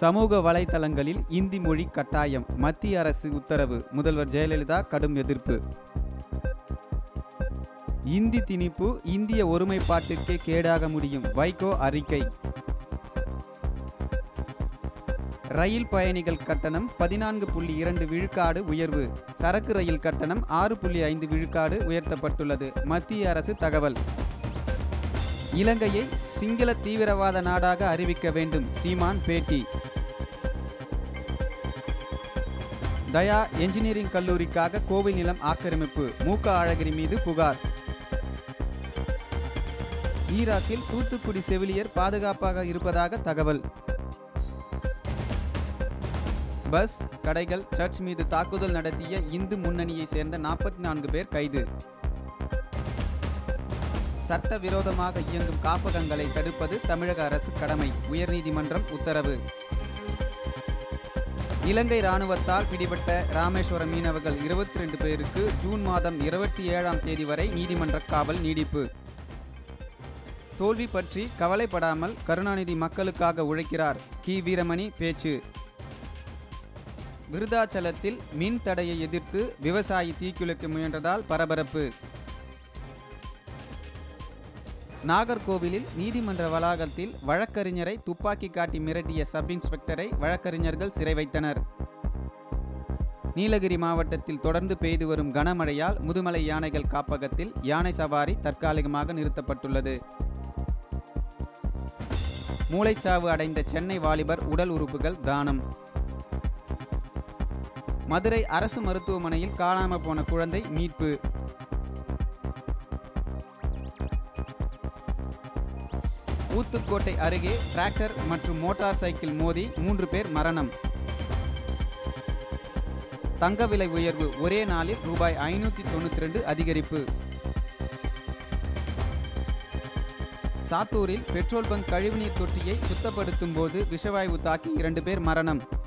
சமூக வலைதளங்களில் இந்தி மொழி கட்டாயம் மத்திய அரசு உத்தரவு முதல்வர் ஜெயலலிதா கடும் எதிர்ப்பு இந்தி திணிப்பு இந்திய ஒருமைப்பாட்டிற்கே கேடாக முடியும் வைகோ அறிக்கை ரயில் பயணிகள் கட்டணம் பதினான்கு புள்ளி இரண்டு விழுக்காடு உயர்வு சரக்கு ரயில் கட்டணம் ஆறு புள்ளி ஐந்து விழுக்காடு உயர்த்தப்பட்டுள்ளது மத்திய அரசு தகவல் இலங்கையை சிங்கள தீவிரவாத நாடாக அறிவிக்க வேண்டும் சீமான் பேட்டி தயா என்ஜினியரிங் கல்லூரிக்காக கோவில் நிலம் ஆக்கிரமிப்பு மூக்க அழகிரி மீது புகார் ஈராக்கில் தூத்துக்குடி செவிலியர் பாதுகாப்பாக இருப்பதாக தகவல் பஸ் கடைகள் சர்ச் மீது தாக்குதல் நடத்திய இந்து முன்னணியை சேர்ந்த நாற்பத்தி நான்கு பேர் கைது சட்டவிரோதமாக இயங்கும் காப்பகங்களை தடுப்பது தமிழக அரசு கடமை உயர்நீதிமன்றம் உத்தரவு இலங்கை இராணுவத்தால் பிடிபட்ட ராமேஸ்வரம் மீனவர்கள் இருபத்தி ரெண்டு பேருக்கு ஜூன் மாதம் இருபத்தி ஏழாம் தேதி வரை நீதிமன்ற காவல் நீடிப்பு தோல்வி பற்றி கவலைப்படாமல் கருணாநிதி மக்களுக்காக உழைக்கிறார் கி வீரமணி பேச்சு விருதாச்சலத்தில் மின் தடையை எதிர்த்து விவசாயி தீக்குளிக்க முயன்றதால் பரபரப்பு நாகர்கோவிலில் நீதிமன்ற வளாகத்தில் வழக்கறிஞரை துப்பாக்கி காட்டி மிரட்டிய சப் இன்ஸ்பெக்டரை வழக்கறிஞர்கள் சிறை வைத்தனர் நீலகிரி மாவட்டத்தில் தொடர்ந்து பெய்து வரும் கனமழையால் முதுமலை யானைகள் காப்பகத்தில் யானை சவாரி தற்காலிகமாக நிறுத்தப்பட்டுள்ளது மூளைச்சாவு அடைந்த சென்னை வாலிபர் உடல் உறுப்புகள் தானம் மதுரை அரசு மருத்துவமனையில் காணாமல் போன குழந்தை மீட்பு ஊத்துக்கோட்டை அருகே டிராக்டர் மற்றும் மோட்டார் சைக்கிள் மோதி மூன்று பேர் மரணம் தங்க விலை உயர்வு ஒரே நாளில் ரூபாய் ஐநூற்றி தொண்ணூற்றி ரெண்டு அதிகரிப்பு சாத்தூரில் பெட்ரோல் பங்க் கழிவுநீர் தொட்டியை சுத்தப்படுத்தும் போது விஷவாயு தாக்கி இரண்டு பேர் மரணம்